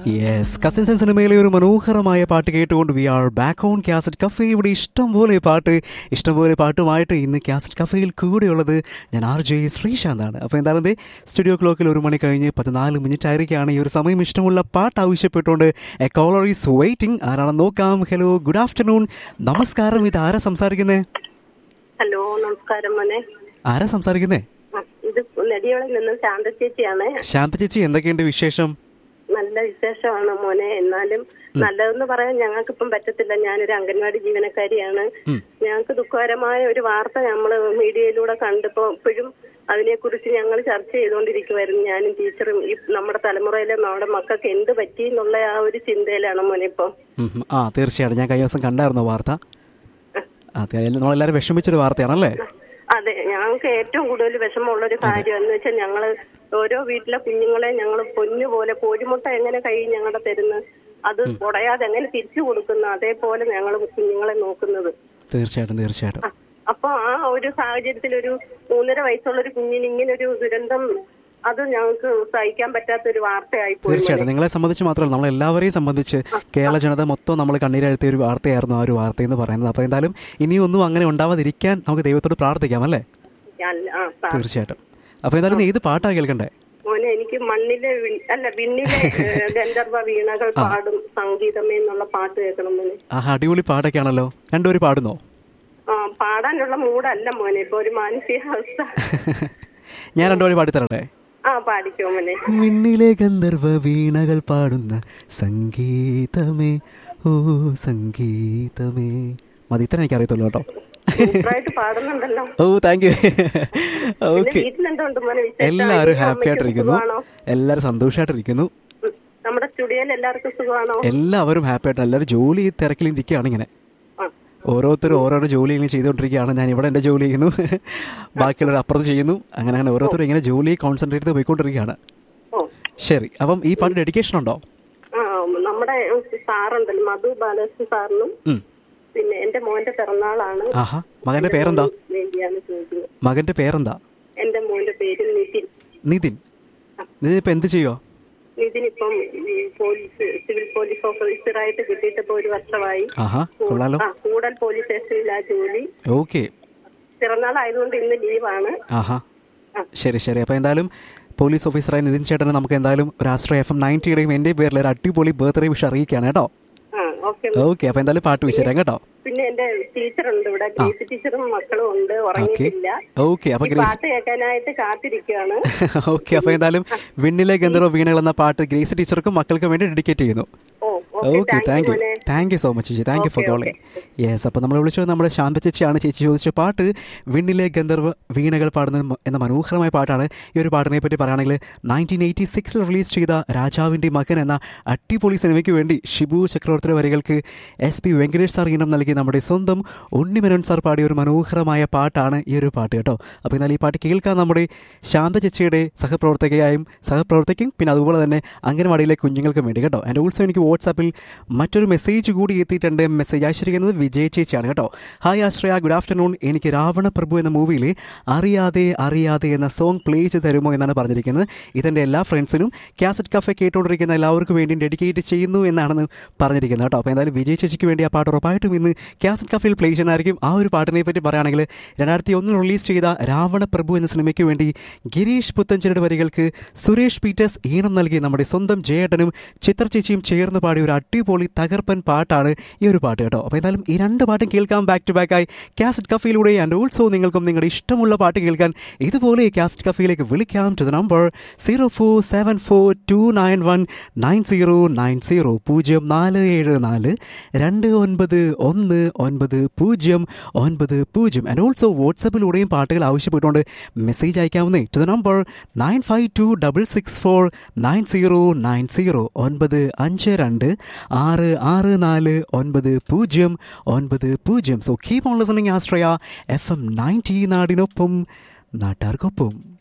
Yes cousins സിനിമയിലെ ഒരു മനോഹരമായ പാട്ട് കേട്ടുകൊണ്ട് we are back on cassette cafe ഇവിടെ ഇഷ്ടംപോലെ പാട്ട് ഇഷ്ടംപോലെ പാട്ടുമായിട്ട് ഇന്ന് കാസറ്റ് കഫേയിൽ കൂടെയുള്ളത് ഞാൻ ആർ ജെ ശ്രീശാന്താണ് അപ്പോൾ എന്താണ് ദേ സ്റ്റുഡിയോ ക്ലോക്കിൽ ഒരു മണി കഴിഞ്ഞ് പതിനാല് മിനിറ്റ് ആയിരിക്കുകയാണ് ഈ ഒരു സമയം ഇഷ്ടമുള്ള പാട്ട് ആവശ്യപ്പെട്ടുകൊണ്ട് എ കോളർ ഈസ് വെയിറ്റിംഗ് ആരാണെന്ന് നോക്കാം ഹലോ ഗുഡ് ആഫ്റ്റർനൂൺ നമസ്കാരം ഇത് ആരാ സംസാരിക്കുന്നേ ഹലോ നമസ്കാരം മോനെ ആരാ സംസാരിക്കുന്നേ ആ, ഇത് നെടിയോളിൽ നിന്ന് ശാന്ത ചേച്ചിയാണ് ശാന്ത ചേച്ചി എന്തൊക്കെയുണ്ട് വിശേഷം നല്ല വിശേഷമാണ് മോനെ എന്നാലും നല്ലതെന്ന് പറയാൻ ഞങ്ങൾക്ക് ഇപ്പം പറ്റത്തില്ല ഞാനൊരു അംഗൻവാടി ജീവനക്കാരിയാണ് ഞങ്ങൾക്ക് ദുഃഖകരമായ ഒരു വാർത്ത നമ്മൾ മീഡിയയിലൂടെ കണ്ടപ്പോ ഇപ്പോഴും അതിനെക്കുറിച്ച് ഞങ്ങൾ ചർച്ച ചെയ്തുകൊണ്ടിരിക്കുമായിരുന്നു ഞാനും ടീച്ചറും ഈ നമ്മുടെ തലമുറയിലെ നമ്മുടെ മക്കൾക്ക് എന്ത് പറ്റി എന്നുള്ള ആ ഒരു ചിന്തയിലാണ് മോനെ ഇപ്പം ഉം, ഉം. ആ തീർച്ചയായിട്ടും ഞാൻ കഴിഞ്ഞ ദിവസം കണ്ടായിരുന്നു വാർത്ത അതെ നമ്മളെല്ലാവരും വിഷമിച്ചൊരു വാർത്തയാണല്ലേ അതെ ഞങ്ങൾക്ക് ഏറ്റവും കൂടുതൽ വിഷമമുള്ള ഒരു കാര്യം എന്ന് വെച്ചാൽ ഞങ്ങള് ഓരോ വീട്ടിലെ കുഞ്ഞുങ്ങളെ ഞങ്ങൾ പൊന്നു പോലെ കോഴിമുട്ട എങ്ങനെ കൈ ഞങ്ങളുടെ തരുന്നു അത് ഉടയാതെ എങ്ങനെ തിരിച്ചു കൊടുക്കുന്നു അതേപോലെ ഞങ്ങൾ കുഞ്ഞുങ്ങളെ നോക്കുന്നത് തീർച്ചയായിട്ടും തീർച്ചയായിട്ടും അ- അപ്പൊ ആ ഒരു സാഹചര്യത്തിൽ ഒരു മൂന്നര വയസ്സുള്ള ഒരു കുഞ്ഞിന് ഇങ്ങനെ ഒരു ദുരന്തം അത് ഞങ്ങൾക്ക് സഹിക്കാൻ പറ്റാത്ത ഒരു വാർത്തയായി പോയി തീർച്ചയായിട്ടും നിങ്ങളെ സംബന്ധിച്ച് മാത്രമല്ല നമ്മൾ എല്ലാവരെയും സംബന്ധിച്ച് കേരള ജനത മൊത്തം നമ്മൾ കണ്ണീരെഴുത്തിയ ഒരു വാർത്തയായിരുന്നു ആ ഒരു വാർത്ത എന്ന് പറയുന്നത് അപ്പോൾ എന്തായാലും ഇനിയൊന്നും അങ്ങനെ ഉണ്ടാവാതിരിക്കാൻ നമുക്ക് ദൈവത്തോട് പ്രാർത്ഥിക്കാം അല്ലേ ഞാൻ ആ സാർ തീർച്ചയായിട്ടും അപ്പോൾ എന്തായാലും നീ ഏത് പാട്ടാണ് കേൾക്കണ്ടേ മോനെ എനിക്ക് മണ്ണിലെ വി- അല്ല വിണ്ണിലെ ഏഹ്, ഗന്ധർവ വീണകൾ പാടും സംഗീതമേ എന്നുള്ള പാട്ട് കേൾക്കണം മോനെ ആ അടിപൊളി പാട്ടൊക്കെ ആണല്ലോ രണ്ടുപേരും പാടുന്നോ ആ പാടാനുള്ള മൂടല്ല മോനെ ഇപ്പൊ ഒരു മാനസികാവസ്ഥ ഞാൻ രണ്ടുപേരും പാടിത്തരട്ടെ ആ പാടിക്കോ മോനെ മിന്നിലെ ഗന്ധർവ വീണകൾ പാടുന്ന സംഗീതമേ ഓ സംഗീതമേ മതി ഇത്ര എനിക്ക് അറിയത്തുള്ളൂ കേട്ടോ സൂപ്പറായിട്ട് പാടുന്നുണ്ടല്ലോ ഓ താങ്ക് യു പിന്നെ ഓക്കെ വീട്ടിലെന്തുണ്ട് മോനെ വിശേഷം? എല്ലാവരും അനിയനും ഹാപ്പി അമ്മയ്ക്കും ആയിട്ടിരിക്കുന്നു സുഖമാണോ? എല്ലാവരും സന്തോഷമായിട്ടിരിക്കുന്നു ഉം. നമ്മുടെ സ്റ്റുഡിയോയിൽ എല്ലാവർക്കും സുഖമാണോ എല്ലാവരും ഹാപ്പി ആയിട്ട് എല്ലാവരും ജോലി തിരക്കിലിരിക്കുകയാണ് ഇങ്ങനെ ആ. ഓരോരുത്തരും ഓരോരോ ജോലി ഇങ്ങനെ ചെയ്തുകൊണ്ടിരിക്കുകയാണ് ഞാൻ ഇവിടെ എൻ്റെ ജോലി ചെയ്യുന്നു ബാക്കിയുള്ളവർ അപ്പുറത്ത് ചെയ്യുന്നു അങ്ങനെ അങ്ങനെ ഓരോരുത്തരും ഇങ്ങനെ ജോലി കോൺസെൻട്രേറ്റ് ചെയ്ത് പോയിക്കൊണ്ടിരിക്കുകയാണ് ഓ ശരി അപ്പം ഈ പാട്ട് ഡെഡിക്കേഷൻ ഉണ്ടോ ആ നമ്മുടെ സാറുണ്ടല്ലോ മധു ബാലകൃഷ്ണൻ സാറിനും ഉം. പിന്നെ എന്റെ മോന്റെ പിറന്നാളാണ് ആഹാ മകൻ്റെ പേരെന്താ വേണ്ടിയാണ് ചോദിക്കുന്നത് മകൻ്റെ പേരെന്താ എന്റെ മോന്റെ പേര് നിതിൻ നിതിൻ നിതിൻ ഇപ്പം എന്ത് ചെയ്യുമോ നിതിൻ ഇപ്പം ഈ പോലീസ് സിവിൽ പോലീസ് ഓഫീസറായിട്ട് കിട്ടിയിട്ട് ഇപ്പൊ ഒരു വർഷമായി ആഹാ കൊള്ളാലോ ആ കൂടൽ പോലീസ് സ്റ്റേഷനിലാ ജോലി ഓക്കെ പിറന്നാളായതുകൊണ്ട് ഇന്ന് ലീവാണ് ആഹാ ശരി ശരി അപ്പോൾ എന്തായാലും പോലീസ് ഓഫീസറായ നിതിൻ ചേട്ടനെ നമുക്ക് എന്തായാലും രാഷ്ട്രീയ എഫ് എം നയൻറ്റിയുടെയും എൻ്റെ പേരിൽ ഒരു അടിപൊളി ബർത്ത്ഡേ വിഷ് അറിയിക്കുകയാണ് കേട്ടോ ആ ഓക്കെ ഓക്കെ അപ്പോൾ എന്തായാലും പാട്ട് വിശേഷം കേട്ടോ പിന്നെ എന്റെ ടീച്ചറുണ്ട് ഇവിടെ ഗ്രേസി ടീച്ചറും മക്കളും ഉണ്ട് ഉറങ്ങിയിട്ടില്ല ഓക്കെ അപ്പോൾ ഈ ഗ്രേസ് പാട്ട് കേൾക്കാനായിട്ട് കാത്തിരിക്കുകയാണ് ഓക്കെ അപ്പോൾ എന്തായാലും വിണ്ണിലെ ഗന്ധർവ വീണകൾ എന്ന പാട്ട് ഗ്രേസ് ടീച്ചർക്കും മക്കൾക്കും വേണ്ടി ഡെഡിക്കേറ്റ് ചെയ്യുന്നു ഓ ഓക്കെ താങ്ക് യു മോനെ താങ്ക് യു സോ മച്ച് ചേച്ചി thank you for Okay, calling yes അപ്പോൾ നമ്മൾ വിളിച്ചത് നമ്മുടെ ശാന്ത ചേച്ചിയാണ് ചേച്ചി ചോദിച്ച പാട്ട് വിണ്ണിലെ ഗന്ധർവ വീണകൾ പാടുന്ന മ- എന്ന മനോഹരമായ പാട്ടാണ് ഈ ഒരു പാട്ടിനെ പറ്റി പറയുകയാണെങ്കിൽ നയൻറ്റീൻ എയ്റ്റി സിക്സിൽ റിലീസ് ചെയ്ത രാജാവിൻ്റെ മകൻ എന്ന അടിപൊളി സിനിമയ്ക്ക് വേണ്ടി ഷിബു ചക്രവർത്തിയുടെ വരികൾക്ക് എസ് പി വെങ്കടേഷ് സാർ ഈണം നൽകി നമ്മുടെ സ്വന്തം ഉണ്ണിമനോൻ സാർ പാടിയ ഒരു മനോഹരമായ പാട്ടാണ് ഈ ഒരു പാട്ട് കേട്ടോ അപ്പോൾ എന്നാൽ ഈ പാട്ട് കേൾക്കാൻ നമ്മുടെ ശാന്ത ചേച്ചിയുടെ സഹപ്രവർത്തകയായും സഹപ്രവർത്തകയും പിന്നെ അതുപോലെ തന്നെ അംഗനവാടിയിലെ കുഞ്ഞുങ്ങൾക്കും വേണ്ടി കേട്ടോ ആൻഡ് ഓൾസോ എനിക്ക് വാട്സാപ്പിൽ മറ്റൊരു മെസ്സേജ് കൂടി എത്തിയിട്ടുണ്ട് മെസ്സേജ് അയച്ചിരിക്കുന്നത് വിജയ് ചേച്ചിയാണ് കേട്ടോ ഹായ് ആശ്രയ ഗുഡ് ആഫ്റ്റർനൂൺ എനിക്ക് രാവണ പ്രഭു എന്ന മൂവിയിൽ അറിയാതെ അറിയാതെ എന്ന സോങ് പ്ലേ ചെയ്ത് തരുമോ എന്നാണ് പറഞ്ഞിരിക്കുന്നത് ഇതെൻ്റെ എല്ലാ ഫ്രണ്ട്സിനും കാസറ്റ് കഫെ കേട്ടുകൊണ്ടിരിക്കുന്ന എല്ലാവർക്കും വേണ്ടി ഡെഡിക്കേറ്റ് ചെയ്യുന്നു എന്നാണെന്ന് പറഞ്ഞിരിക്കുന്നത് കേട്ടോ അപ്പോൾ എന്തായാലും വിജയ് ചേച്ചിക്ക് വേണ്ടി ആ പാട്ട് ഉറപ്പായിട്ടും ഇന്ന് കാസറ്റ് കഫയിൽ പ്ലേ ചെയ്യുന്നതായിരിക്കും ആ ഒരു പാട്ടിനെ പറ്റി പറയുകയാണെങ്കിൽ രണ്ടായിരത്തി ഒന്നിൽ റിലീസ് ചെയ്ത രാവണ പ്രഭു എന്ന സിനിമയ്ക്ക് വേണ്ടി ഗിരീഷ് പുത്തഞ്ചേരിയുടെ വരികൾക്ക് സുരേഷ് പീറ്റേഴ്സ് ഈണം നൽകി നമ്മുടെ സ്വന്തം ജയേട്ടനും ചിത്ര ചേച്ചിയും ചേർന്ന് പാടിയ ഒരു അടിപൊളി തകർപ്പൻ പാട്ടാണ് ഈ ഒരു പാട്ട് കേട്ടോ അപ്പോൾ എന്തായാലും ഈ രണ്ട് പാട്ടും കേൾക്കാം ബാക്ക് ടു ബാക്ക് ആയി കാസറ്റ് കഫയിലൂടെ ആൻഡ് ഓൾസോ നിങ്ങൾക്കും നിങ്ങളുടെ ഇഷ്ടമുള്ള പാട്ട് കേൾക്കാൻ ഇതുപോലെ കാസറ്റ് കഫയിലേക്ക് വിളിക്കാം to the number zero four seven four two nine one nine zero nine zero പൂജ്യം നാല് ഏഴ് നാല് രണ്ട് ഒൻപത് ഒന്ന് ഒൻപത് പൂജ്യം ഒൻപത് പൂജ്യം ആൻഡ് ഓൾസോ വാട്സപ്പിലൂടെയും പാട്ടുകൾ ആവശ്യപ്പെട്ടുകൊണ്ട് മെസ്സേജ് അയക്കാവുന്നേ to the number nine five two double six four nine zero nine zero ഒൻപത് അഞ്ച് രണ്ട് ആറ് ആറ് നാല് ഒൻപത് പൂജ്യം ഒൻപത് പൂജ്യം so keep on listening Ashraya F M ninety നാടിനൊപ്പം നാട്ടാർക്കൊപ്പം